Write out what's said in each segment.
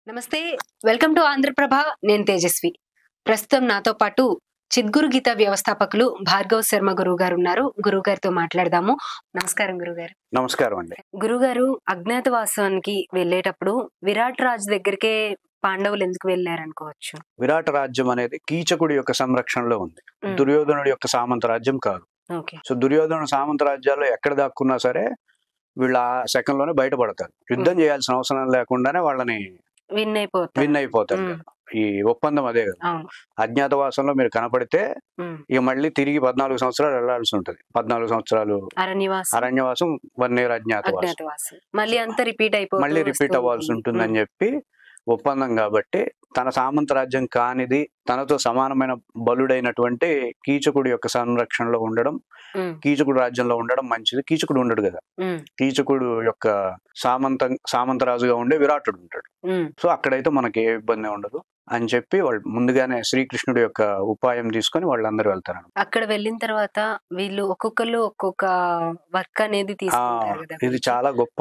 నమస్తే welcome to Andhraprabha నేను తేజస్వి ప్రస్తుతం నాతో పాటు చిద్గురు గీత వ్యవస్థాపకులు భార్గవ్ శర్మ గురువు గారు ఉన్నారు గురువు గారితో మాట్లాడదాము నమస్కారం గురుగారు నమస్కారం అండి గురుగారు అజ్ఞాతవాసానికి వెళ్ళేటప్పుడు విరాట్ రాజు దగ్గరికే పాండవులు ఎందుకు వెళ్ళారనుకోవచ్చు విరాట రాజ్యం అనేది కీచకుడి యొక్క సంరక్షణలో ఉంది మ్మ్. దుర్యోధనుడి యొక్క సామంత రాజ్యం కాదు ఓకే సో దుర్యోధనుడు సామంత రాజ్యాల్లో ఎక్కడ దాక్కున్నా సరే వీళ్ళు ఆ సెకండ్ లోనే బయటపడతారు యుద్ధం చేయాల్సిన అవసరం లేకుండానే వాళ్ళని విన్ అయిపోతారు విన్ అయిపోతారు మ్మ్. కదా. ఈ ఒప్పందం అదే కదా అవును అజ్ఞాతవాసంలో మీరు కనపడితే మ్మ్. ఇక మళ్ళీ తిరిగి పద్నాలుగు సంవత్సరాలు వెళ్లాల్సి ఉంటది పద్నాలుగు సంవత్సరాలు అరణ్యవాసం అరణ్యవాసం వన్ ఇయర్ అజ్ఞాతవాసం అజ్ఞాతవాసం మళ్ళీ అంతా రిపీట్ అయిపోతుంది మళ్ళీ రిపీట్ అవ్వాల్సి ఉంటుందని చెప్పి ఒప్పందం కాబట్టి తన సామంత రాజ్యం కానిది తనతో సమానమైన బలుడైనటువంటి కీచకుడి యొక్క సంరక్షణలో ఉండడం కీచకుడు రాజ్యంలో ఉండడం మంచిది కీచకుడు ఉండడు కదా కీచకుడు యొక్క సామంత సామంతరాజుగా ఉండే విరాటుడు ఉంటాడు సో అక్కడైతే మనకి ఏ ఇబ్బంది ఉండదు అని చెప్పి వాళ్ళు ముందుగానే శ్రీకృష్ణుడి యొక్క ఉపాయం తీసుకొని వాళ్ళందరూ వెళ్తారు అక్కడ వెళ్ళిన తర్వాత వీళ్ళు ఒక్కొక్కరు ఒక్కొక్క వర్క్ అనేది ఆ, తీసుకుంటారు కదా ఇది చాలా గొప్ప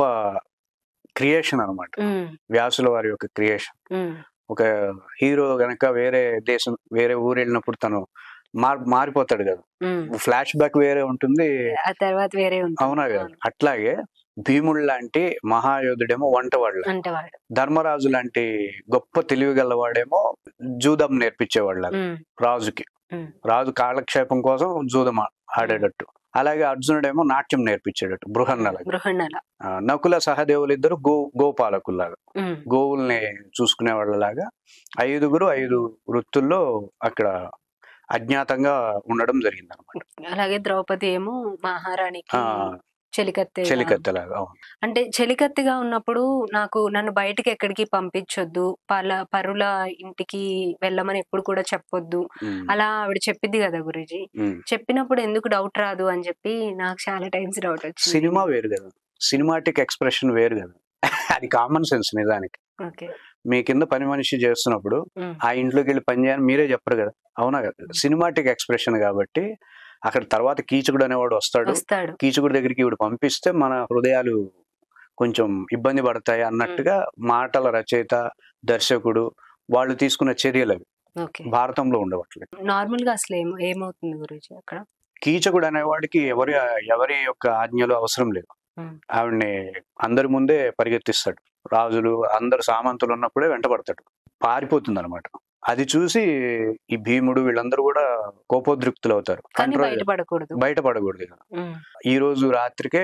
క్రియేషన్ అన్నమాట ఉమ్, వ్యాసుల వారి యొక్క క్రియేషన్ ఉమ్, ఒక హీరో గనక వేరే దేశం వేరే ఊరు వెళ్ళినప్పుడు తను మార్ మారిపోతాడు కదా ఉమ్. ఫ్లాష్ బ్యాక్ వేరే ఉంటుంది ఆ తర్వాత వేరే ఉంటుంది అవునా కదా అట్లాగే భీముడు లాంటి మహాయోధుడేమో వంటవాడు అంటే వాడు ధర్మరాజు లాంటి గొప్ప తెలివి గలవాడేమో జూదం నేర్పించేవాళ్ళు ఉమ్, రాజుకి ఉమ్. రాజు కాలక్షేపం కోసం జూదం ఆ- ఆడేటట్టు అలాగే అర్జునుడేమో నాట్యం నేర్పించేటట్టు బృహన్నలాగా బృహన్నల ఆ, నకుల సహదేవులు ఇద్దరు గో గోపాలకుల్లాగా ఉమ్, గోవుల్ని చూసుకునే వాళ్ళలాగా ఐదుగురు ఐదు వృత్తుల్లో అక్కడ అజ్ఞాతంగా ఉండడం జరిగింది అనమాట అలాగే ద్రౌపది ఏమో మహారాణికి చెలికత్తె చెలికత్తెలాగా అవును. అంటే చెలికత్తెగా ఉన్నప్పుడు నాకు నన్ను బయటికి ఎక్కడికి పంపించొద్దు పల పరుల ఇంటికి వెళ్ళమని ఎప్పుడు కూడా చెప్పొద్దు ఉమ్, అలా ఆవిడ చెప్పింది కదా గురుజీ ఉమ్. చెప్పినప్పుడు ఎందుకు డౌట్ రాదు అని చెప్పి నాకు చాలా టైమ్స్ డౌట్ వచ్చింది సినిమా వేరు కదా సినిమాటిక్ ఎక్స్ప్రెషన్ వేరు కదా అది కామన్ సెన్స్ నిజానికి ఓకే మీ కింద పని మనిషి చేస్తున్నప్పుడు ఉమ్, ఆ ఇంట్లోకి వెళ్ళి పని చేయని మీరే చెప్పరు కదా అవునా కదా సినిమాటిక్ ఎక్స్ప్రెషన్ కాబట్టి అక్కడ తర్వాత కీచకుడు అనేవాడు వస్తాడు వస్తాడు కీచకుడి దగ్గరికి ఇవిడు పంపిస్తే మన హృదయాలు కొంచెం ఇబ్బంది పడతాయి అన్నట్టుగా మాటల రచయిత దర్శకుడు వాళ్ళు తీసుకున్న చర్యలు అవి ఓకే భారతంలో ఉండవట్లేదు నార్మల్ గా అసలు ఏం ఏమవుతుంది గురుజీ అక్కడ కీచకుడు అనేవాడికి ఎవరి ఎవరి యొక్క ఆజ్ఞలు అవసరం లేదు ఉమ్. ఆవిడ్ని అందరి ముందే పరిగెత్తిస్తాడు రాజులు అందరు సామంతులు ఉన్నప్పుడే వెంటబడతాడు పారిపోతుంది అనమాట అది చూసి ఈ భీముడు వీళ్ళందరూ కూడా కోపోద్రిక్తులు అవుతారు కానీ కంట్రోల్ బయటపడకూడదు బయటపడకూడదు ఇక. ఉమ్, ఈ రోజు రాత్రికే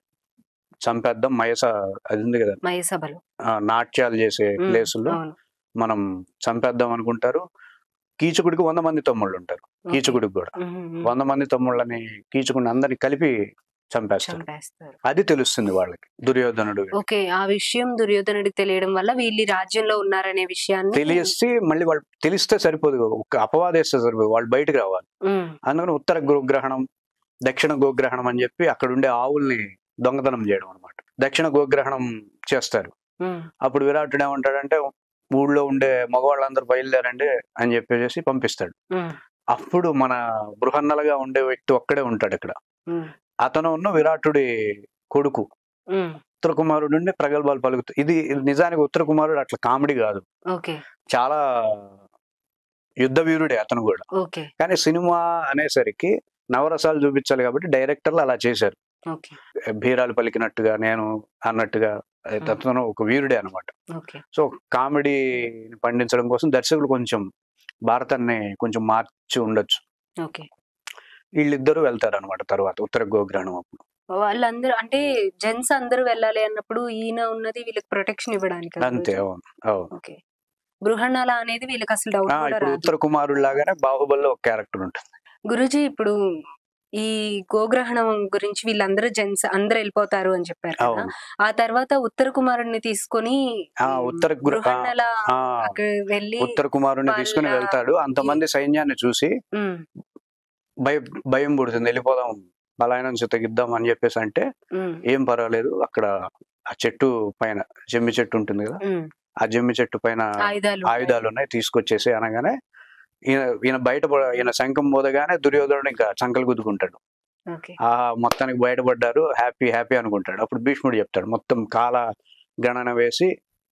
చంపేద్దాం మయస అది ఉంది కదా మయ సభలు ఆ, నాట్యాలు చేసే ఉమ్, ప్లేసుల్లో అవును మనం చంపేద్దాం అనుకుంటారు కీచకుడికి వంద మంది తమ్ముళ్ళు ఉంటారు ఓకే. కీచకుడికి కూడా ఉమ్, ఉమ్, వంద మంది తమ్ముళ్ళని కీచకుడిని అందరిని కలిపి చంపేస్తారు చంపేస్తారు అది తెలుస్తుంది వాళ్ళకి దుర్యోధనుడు ఓకే ఆ విషయం దుర్యోధనుడికి తెలియడం వల్ల వీళ్ళు ఈ రాజ్యంలో ఉన్నారనే విషయాన్ని తెలిసి మళ్ళీ వాళ్ళు తెలిస్తే సరిపోదు ఒక అపవాదేస్తే సరిపోదు వాళ్ళు బయటకు రావాలి ఉమ్, అందుకని ఉత్తర గోగ్రహణం దక్షిణ గోగ్రహణం అని చెప్పి అక్కడ ఉండే ఆవుల్ని దొంగతనం చేయడం అనమాట దక్షిణ గోగ్రహణం చేస్తారు ఉమ్, అప్పుడు విరాటుడు ఏమంటాడంటే ఊళ్ళో ఉండే మగవాళ్ళందరూ బయలుదేరండి అని చెప్పేసి పంపిస్తాడు ఉమ్, అప్పుడు మన బృహన్నలుగా ఉండే వ్యక్తి ఒక్కడే ఉంటాడు ఇక్కడ ఉమ్, అతను ఉన్న విరాటుడి కొడుకు ఉమ్, ఉత్తర కుమారుడు నుండి ప్రగల్భాలు పలుకుతాయి ఇది ఇది నిజానికి ఉత్తర కుమారుడు అట్లా కామెడీ కాదు ఓకే చాలా యుద్ధ వీరుడే అతను కూడా ఓకే కానీ సినిమా అనేసరికి నవరసాలు చూపించాలి కాబట్టి డైరెక్టర్లు అలా చేశారు ఓకే బీరాలు పలికినట్టుగా నేను అన్నట్టుగా అతను ఒక వీరుడే అనమాట ఓకే సో కామెడీని పండించడం కోసం దర్శకులు కొంచెం భారతాన్ని కొంచెం మార్చి ఉండొచ్చు ఓకే వీళ్ళిద్దరూ వెళ్తారు అనమాట తర్వాత ఉత్తర గోగ్రహణం అప్పుడు వాళ్ళందరూ అంటే జెంట్స్ అందరూ వెళ్ళాలి అన్నప్పుడు ఈయన ఉన్నది వీళ్ళకి ప్రొటెక్షన్ ఇవ్వడానికి కదా అంతే గురూజీ? అవును అవును ఓకే బృహణాల అనేది వీళ్ళకి అసలు డౌట్ ఆ, కూడా ఇప్పుడు రాదు ఉత్తర కుమారుడు లాగానే బాహుబలిలో ఒక క్యారెక్టర్ ఉంటుంది గురుజీ ఇప్పుడు ఈ గోగ్రహణం గురించి వీళ్ళందరూ జెంట్స్ అందరూ వెళ్ళిపోతారు అని చెప్పారు కదా అవును ఆ తర్వాత ఉత్తర కుమారుడిని తీసుకొని ఆ, ఉత్తర గురు- ఆ, గృహణల ఆ, అక్కడ వెళ్ళి ఉత్తర కుమారుడిని తీసుకుని వాళ్ళ- వెళ్తాడు అంతమంది సైన్యాన్ని చూసి ఉమ్, భయం భయం పుడుతుంది వెళ్ళిపోదాం పలాయనం చిత్తగిద్దాం అని చెప్పేసి అంటే ఉమ్, ఏం పర్వాలేదు అక్కడ ఆ చెట్టు పైన జమ్మి చెట్టు ఉంటుంది కదా ఉమ్, ఆ జమ్మి చెట్టు పైన ఆయుధాలు ఆయుధాలు ఉన్నాయి తీసుకొచ్చేసి అనగానే ఈయన ఈయన బయట ఈయన శంఖం పోదగానే దుర్యోధనుడు ఇంకా చంకలు గుద్దుకుంటాడు ఓకే ఆ మొత్తానికి బయటపడ్డారు హ్యాపీ హ్యాపీ అనుకుంటాడు అప్పుడు భీష్ముడు చెప్తాడు మొత్తం కాల గణన వేసి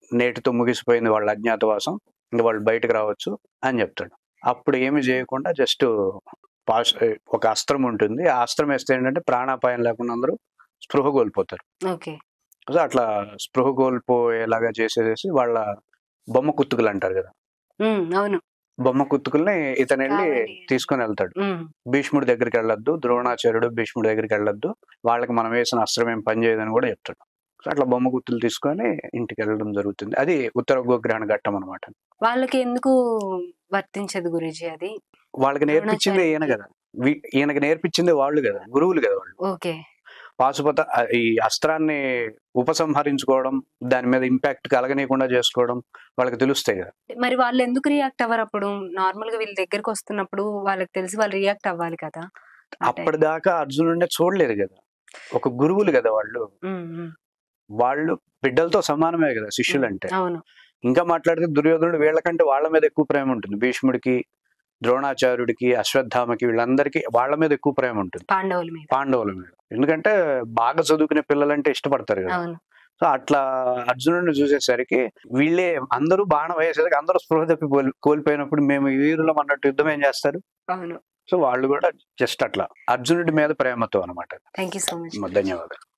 నేటితో ముగిసిపోయింది వాళ్ళ అజ్ఞాతవాసం ఇంకా వాళ్ళు బయటకు రావచ్చు అని చెప్తాడు అప్పుడు ఏమి చేయకుండా జస్ట్ పాస్ ఒక అస్త్రం ఉంటుంది ఆ అస్త్రం వేస్తే ఏంటంటే ప్రాణాపాయం లేకుండా అందరూ స్పృహ కోల్పోతారు ఓకే సో అట్లా స్పృహ కోల్పోయేలాగా చేసేసి వాళ్ళ బొమ్మ కుత్తుకులు అంటారు కదా ఉమ్, అవును బొమ్మ కుత్తుకుల్ని ఇతను వెళ్ళి కావాలి. తీసుకొని వెళ్తాడు ఉమ్, భీష్ముడి దగ్గరికి వెళ్ళొద్దు ద్రోణాచార్యుడు భీష్ముడి దగ్గరికి వెళ్ళొద్దు వాళ్ళకి మనం వేసిన అస్త్రం ఏం పనిచేయదని కూడా చెప్తాడు సో అట్లా బొమ్మ గుర్తులు తీసుకొని ఇంటికి వెళ్ళడం జరుగుతుంది అది ఉత్తర గోగ్రహణ ఘట్టం అనమాట వాళ్ళకి ఎందుకు వర్తించదు గురుజీ అది వాళ్ళకి నేర్పించింది ఈయన కదా వీ- ఈయనకి నేర్పించింది వాళ్ళు కదా గురువులు కదా వాళ్ళు ఓకే పాశుపత ఆ, ఈ అస్త్రాన్ని ఉపసంహరించుకోవడం దాని మీద ఇంపాక్ట్ కలగనీయకుండా చేసుకోవడం వాళ్ళకి తెలుస్తాయి కదా మరి వాళ్ళు ఎందుకు రియాక్ట్ అవ్వరు అప్పుడు నార్మల్ గా వీళ్ళ దగ్గరకు వస్తున్నప్పుడు వాళ్ళకి తెలిసి వాళ్ళు రియాక్ట్ అవ్వాలి కదా అంటే- అప్పటిదాకా అర్జునుడినే చూడలేదు కదా ఒక గురువులు కదా వాళ్ళు ఉమ్, ఉమ్, వాళ్ళు బిడ్డలతో సమానమే కదా శిష్యులు అంటే అవును ఇంకా మాట్లాడితే దుర్యోధనుడు వీళ్ళకంటే వాళ్ళ మీద ఎక్కువ ప్రేమ ఉంటుంది భీష్ముడికి ద్రోణాచార్యుడికి అశ్వత్థామకి వీళ్ళందరికీ వాళ్ళ మీద ఎక్కువ ప్రేమ ఉంటుంది పాండవుల మీద పాండవుల మీద ఎందుకంటే బాగా చదువుకునే పిల్లలంటే ఇష్టపడతారు కదా అవును సో అట్లా అర్జునుడిని చూసేసరికి వీళ్ళే అందరూ బాణం వేసేసరికి అందరూ స్పృహ తప్పి కోల్- కోల్పోయినప్పుడు మేము ఈ వీరులం అన్నట్టు యుద్ధం ఏం చేస్తారు అవును సో వాళ్ళు కూడా జస్ట్ అట్లా అర్జునుడి మీద ప్రేమతో అనమాట థ్యాంక్ యూ సో మచ్ ధన్యవాదాలు